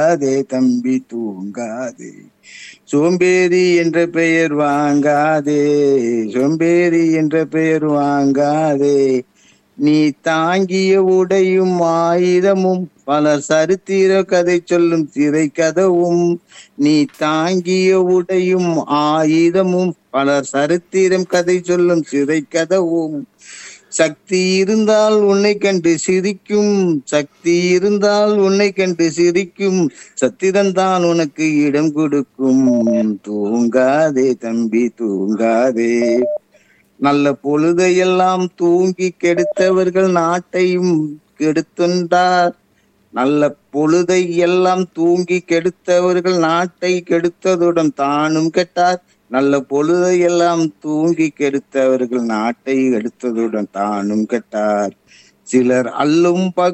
அதே தம்பி தூங்காதே சோம்பேறி என்ற பெயர் வாங்காதே சோம்பேறி என்ற பெயர் வாங்காதே நீ தாங்கிய உடையும் ஆயுதமும் பலர் சரித்திர கதை சொல்லும் திரை கதவும் நீ தாங்கிய உடையும் ஆயுதமும் பலர் சரித்திரம் கதை சொல்லும் சிறை கதவும் சக்தி இருந்தால் உன்னை கண்டு சிரிக்கும் சக்தி இருந்தால் உன்னை கண்டு சிரிக்கும் சத்திரம்தான் உனக்கு இடம் கொடுக்கும் தூங்காதே தம்பி தூங்காதே நல்ல பொழுதையெல்லாம் தூங்கி கெடுத்தவர்கள் நாட்டையும் கெடுத்துண்டார் நல்ல பொழுதை எல்லாம் தூங்கி கெடுத்தவர்கள் நாட்டை கெடுத்ததுடன் தானும் கெட்டார் நல்ல பொழுதை எல்லாம் தூங்கி கெடுத்தவர்கள் நாட்டை எடுத்ததுடன் தானும் கெட்டார் சிலர் அல்லும் பகலும்